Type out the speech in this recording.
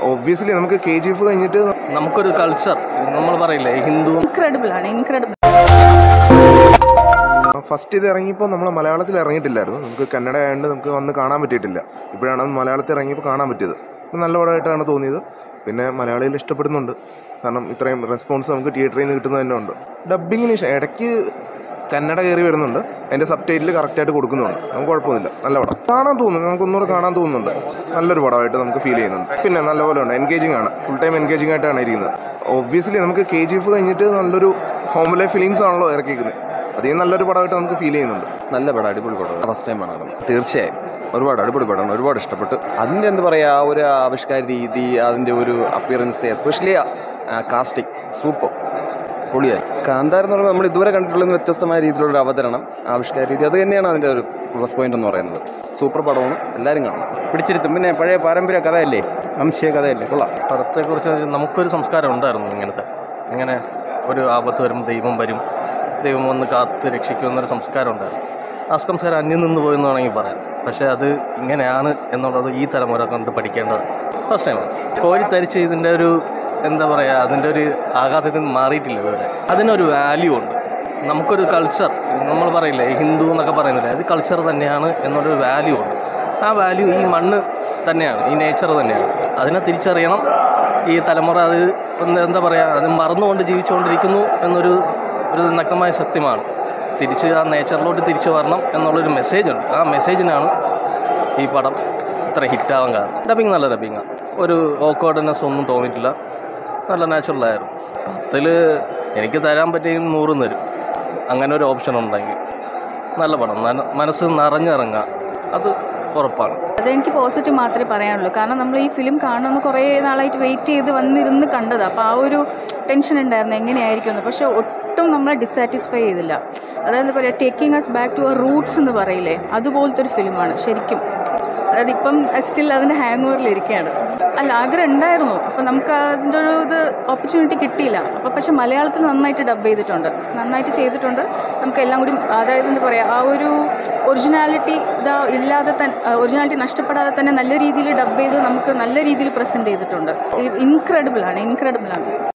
obviously നമുക്ക് K G F കഴിഞ്ഞിട്ട് നമുക്കൊരു കൾച്ചർ നമ്മൾ പറയില്ലേ ഹിന്ദു ഇൻക്രെഡിബിൾ ആണ് ഇൻക്രെഡിബിൾ ഫസ്റ്റ് ഇത് ഇറങ്ങിയപ്പോൾ നമ്മൾ മലയാളത്തിൽ ഇറങ്ങിയിട്ടില്ലായിരുന്നു നമുക്ക് കന്നഡ ആയതുകൊണ്ട് നമുക്ക് വന്ന് കാണാൻ പറ്റിയിട്ടില്ല ഇപ്പോഴാണ് അത് മലയാളത്തിൽ ഇറങ്ങിയപ്പോൾ കാണാൻ പറ്റിയത് അപ്പോൾ നല്ല പടമായിട്ടാണ് തോന്നിയത് പിന്നെ മലയാളികൾ ഇഷ്ടപ്പെടുന്നുണ്ട് കാരണം ഇത്രയും റെസ്പോൺസ് നമുക്ക് തിയേറ്ററിൽ നിന്ന് കിട്ടുന്നത് തന്നെ ഉണ്ട് ഡബ്ബിങ്ങിന് ഇടയ്ക്ക് കന്നഡ കയറി വരുന്നുണ്ട് അതിൻ്റെ സബ് ടൈറ്റിൽ കറക്റ്റായിട്ട് കൊടുക്കുന്നുണ്ട് നമുക്ക് കുഴപ്പമൊന്നുമില്ല നല്ല പടം കാണാൻ തോന്നുന്നു നമുക്ക് ഒന്നുകൂടെ കാണാൻ തോന്നുന്നുണ്ട് നല്ലൊരു പടമായിട്ട് നമുക്ക് ഫീൽ ചെയ്യുന്നുണ്ട് പിന്നെ നല്ലപോലെ ഉണ്ട് എൻഗേജിങ് ആണ് ഫുൾ ടൈം എൻഗേജിങ് ആയിട്ടാണ് ഇരിക്കുന്നത് ഒബ്വിയസ്ലി നമുക്ക് കെ ജി എഫ് കഴിഞ്ഞിട്ട് നല്ലൊരു ഹോം ലൈഫ് ഫിലിംസ് ആണല്ലോ ഇറക്കിയിരിക്കുന്നത് അതിൽ നല്ലൊരു പടമായിട്ട് നമുക്ക് ഫീൽ ചെയ്യുന്നുണ്ട് നല്ല പടം അടിപൊളി പടം ഫസ്റ്റ് ടൈമാണ് കാണുന്നത് തീർച്ചയായും ഒരുപാട് അടിപൊളി പടമാണ് ഒരുപാട് ഇഷ്ടപ്പെട്ടു അതിൻ്റെ എന്താ പറയുക ആ ഒരു ആവിഷ്കാര രീതി അതിൻ്റെ ഒരു അപ്പിയറൻസ് എസ്പെഷ്യലി കാസ്റ്റിംഗ് സൂപ്പർ പൊളിയായി കാന്താര എന്ന് പറയുമ്പോൾ നമ്മൾ ഇതുവരെ കണ്ടിട്ടുള്ള വ്യത്യസ്തമായ രീതിയിലുള്ള ഒരു അവതരണം ആവിഷ്കാര രീതി അത് തന്നെയാണ് അതിൻ്റെ ഒരു പ്ലസ് പോയിന്റ് എന്ന് പറയുന്നത് സൂപ്പർ പടമാണ് എല്ലാവരും കാണണം പിടിച്ചിരുത്തും പിന്നെ പഴയ പാരമ്പര്യ കഥയല്ലേ വംശീയ കഥയല്ലേ കൊള്ളാം പടത്തെക്കുറിച്ച് നമുക്കൊരു സംസ്കാരം ഉണ്ടായിരുന്നു ഇങ്ങനത്തെ ഇങ്ങനെ ഒരു ആപത്ത് വരും ദൈവം വരും ദൈവം വന്ന് കാത്ത് രക്ഷിക്കും എന്നൊരു സംസ്കാരം ഉണ്ടായിരുന്നു ആ സംസ്കാരം അന്യം നിന്ന് പോയെന്ന് വേണമെങ്കിൽ പറയാം പക്ഷേ അത് ഇങ്ങനെയാണ് എന്നുള്ളത് ഈ തലമുറ കണ്ട് പഠിക്കേണ്ടത് ഫസ്റ്റ് ടൈമാണ് കോരി തരിച്ച് ഇതിൻ്റെ ഒരു എന്താ പറയുക അതിൻ്റെ ഒരു ആഘാതത്തിൽ നിന്ന് മാറിയിട്ടില്ല ഇതുവരെ അതിനൊരു വാല്യൂ ഉണ്ട് നമുക്കൊരു കൾച്ചർ നമ്മൾ പറയില്ലേ ഹിന്ദു എന്നൊക്കെ പറയുന്നില്ലേ അത് കൾച്ചർ തന്നെയാണ് എന്നുള്ളൊരു വാല്യൂ ഉണ്ട് ആ വാല്യൂ ഈ മണ്ണ് തന്നെയാണ് ഈ നേച്ചർ തന്നെയാണ് അതിനെ തിരിച്ചറിയണം ഈ തലമുറ അത് എന്താ എന്താ പറയുക അത് മറന്നുകൊണ്ട് ജീവിച്ചുകൊണ്ടിരിക്കുന്നു എന്നൊരു ഒരു നഗ്നമായ സത്യമാണ് തിരിച്ച് ആ നേച്ചറിലോട്ട് തിരിച്ചു വരണം എന്നുള്ളൊരു മെസ്സേജ് ഉണ്ട് ആ മെസ്സേജിനാണ് ഈ പടം ഇത്ര ഹിറ്റാവാൻ കാരണം ഡബിങ് നല്ല ഡബിങ്ങാണ് ഒരു ഓക്വേർഡ്നെസ് ഒന്നും തോന്നിയിട്ടില്ല നല്ല നാച്ചുറലായിരുന്നു പത്തിൽ എനിക്ക് തരാൻ പറ്റിയ നൂറ് തരും അങ്ങനെ ഒരു ഓപ്ഷൻ ഉണ്ടെങ്കിൽ നല്ല പടം നന- മനസ്സ് നിറഞ്ഞിറങ്ങുക അത് ഉറപ്പാണ് അതെനിക്ക് പോസിറ്റീവ് മാത്രമേ പറയാനുള്ളൂ കാരണം നമ്മൾ ഈ ഫിലിം കാണുമെന്ന് കുറേ നാളായിട്ട് വെയിറ്റ് ചെയ്ത് വന്നിരുന്ന് കണ്ടതാണ് അപ്പോൾ ആ ഒരു ടെൻഷൻ ഉണ്ടായിരുന്നു എങ്ങനെയായിരിക്കും എന്ന് പക്ഷേ ഒട്ടും നമ്മളെ ഡിസാറ്റിസ്ഫൈ ചെയ്തില്ല അതായത് എന്താ പറയുക ടേക്കിംഗ് അസ് ബാക്ക് ടു അവർ റൂട്ട്സ് എന്ന് പറയില്ലേ അതുപോലത്തെ ഒരു ഫിലിമാണ് ശരിക്കും അതായത് ഇപ്പം സ്റ്റിൽ അതിൻ്റെ ഹാങ് ഓവറിലിരിക്കുകയാണ് അല്ല ആഗ്രഹം ഉണ്ടായിരുന്നു അപ്പോൾ നമുക്ക് അതിൻ്റെ ഒരു ഇത് ഓപ്പർച്യൂണിറ്റി കിട്ടിയില്ല അപ്പോൾ പക്ഷെ മലയാളത്തിൽ നന്നായിട്ട് ഡബ് ചെയ്തിട്ടുണ്ട് നന്നായിട്ട് ചെയ്തിട്ടുണ്ട് നമുക്ക് എല്ലാം കൂടി അതായത് എന്താ പറയുക ആ ഒരു ഒറിജിനാലിറ്റി ഇതാ ഇല്ലാതെ തന്നെ ഒറിജിനാലിറ്റി നഷ്ടപ്പെടാതെ തന്നെ നല്ല രീതിയിൽ ഡബ് ചെയ്ത് നമുക്ക് നല്ല രീതിയിൽ പ്രസൻറ്റ് ചെയ്തിട്ടുണ്ട് ഇൻക്രെഡിബിൾ ആണ് ഇൻക്രെഡിബിൾ ആണ്